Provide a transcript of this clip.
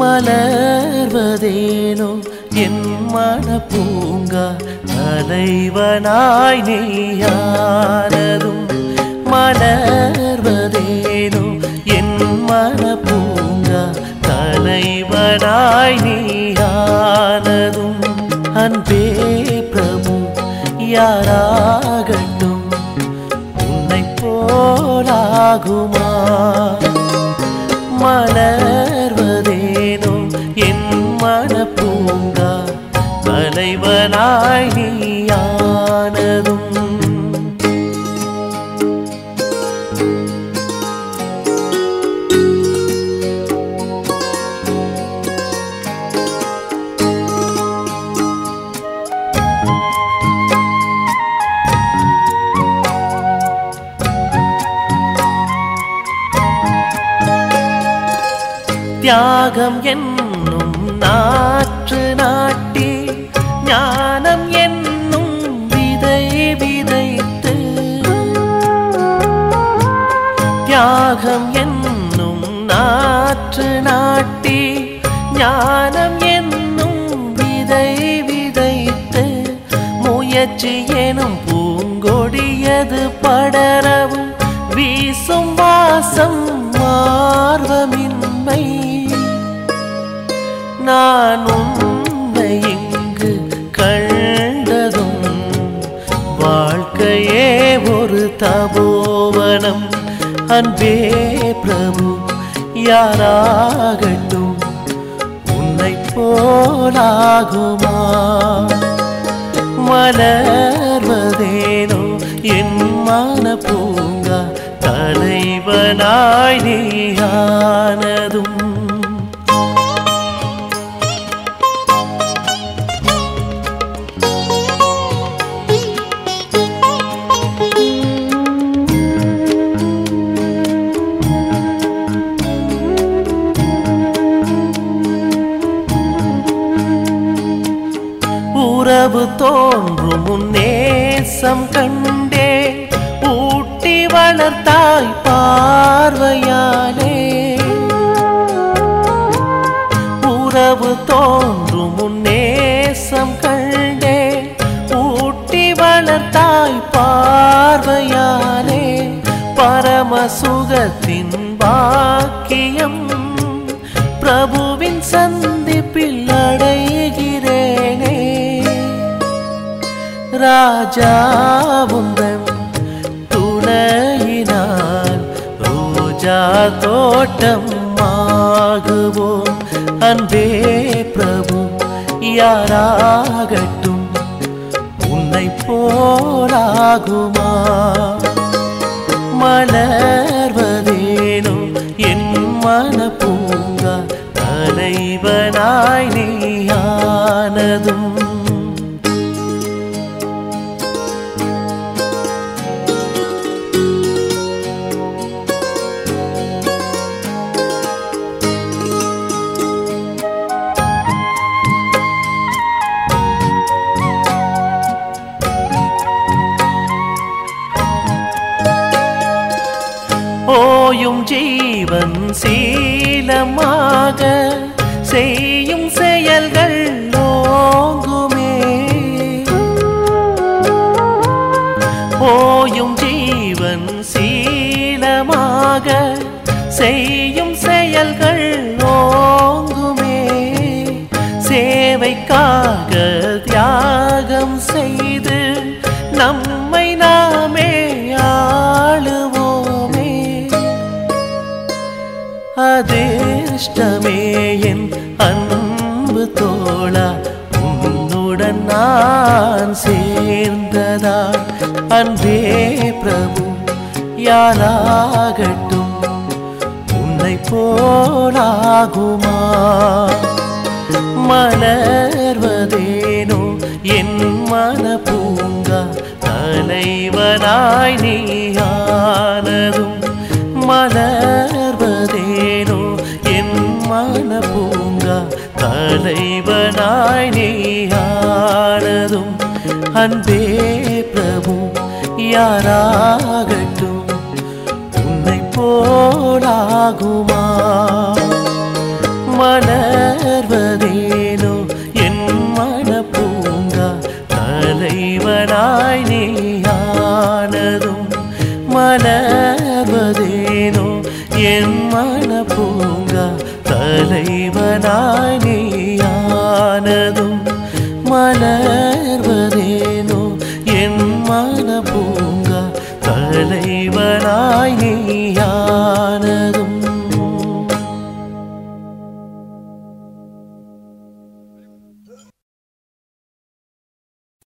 மலர்வதேனோ என் மன பூங்கா தலைவனாய் நீயானதும் மலர்வதேனோ என் மன பூங்கா தலைவனாய் நீயானதும் அன்பே பிரபு யாராகட்டும் உன்னை போலாகுமா மலர்வதேனோ என் மன பூங்கா தலைவனாய் நீயானதும் தியாகம் என்னும் நாற்று நாட்டி ஞானம் என்னும் விதை விதைத்து தியாகம் என்னும் நாற்று நாட்டி ஞானம் என்னும் விதை விதைத்து முயற்சி எனும் பூங்கொடியது படரவும் வீசும் வாசம் மார்வமின்மை நான் உன்னை இங்கு கண்டதும் வாழ்க்கையே ஒரு தபோவனம் அன்பே பிரபு யாராகட்டும் உன்னை போலாகுமா மலர்வதேனோ என் மன பூங்கா தலைவனாய் நீயானதும் உறவு தோன்றும் முன்னேசம் கண்டே ஊட்டி வளர்த்தாய் பார்வையாலே உறவு தோன்றும் முன்னேசம் கண்டே ஊட்டி வளர்த்தாய் பார்வையாலே பரம சுகத்தின் பாக்கியம் பிரபுவின் சந்திப்பில் அடைகிறேனே ராஜாவுந்தன் துணையினால் ரோஜா தோட்டம் ஆகுவோம் அன்பே பிரபு யாராகட்டும் உன்னை போலாகுமா மலர்வதேனோ என் மன பூங்கா தலைவனாய் நீயானதும் ஓயும் ஜீவன் சீலமாக செய்யும் செயல்கள் நோங்குமே ஓயும் ஜீவன் சீலமாக செய்யும் செயல்கள் நோங்குமே சேவைக்காக தியாகம் செய்து நம்மை நாமே ஆளுவோமே அதிர்ஷ்டமே என் அன்பு தோழா உன்னுடன் நான் சேர்ந்ததா அன்பே பிரபு யாராகட்டும் உன்னை போலாகுமா மலர்வதேனோ என் மன பூங்கா தலைவனாய் நீயானதும் மலர்வதேனோ என் மன பூங்கா தலைவனாய் நீயானதும் அன்பே பிரபு யாராகட்டும் உன்னை போலாகுமா மலர் மலர்வதேனோ என் மனப்பூங்கா தலைவனாய் நீயானதும் மலர்வதேனோ என் மனப்பூங்கா தலைவனாய் நீயானதும் மலர்வதேனோ என் மனப்பூங்கா தலைவனாய் நீ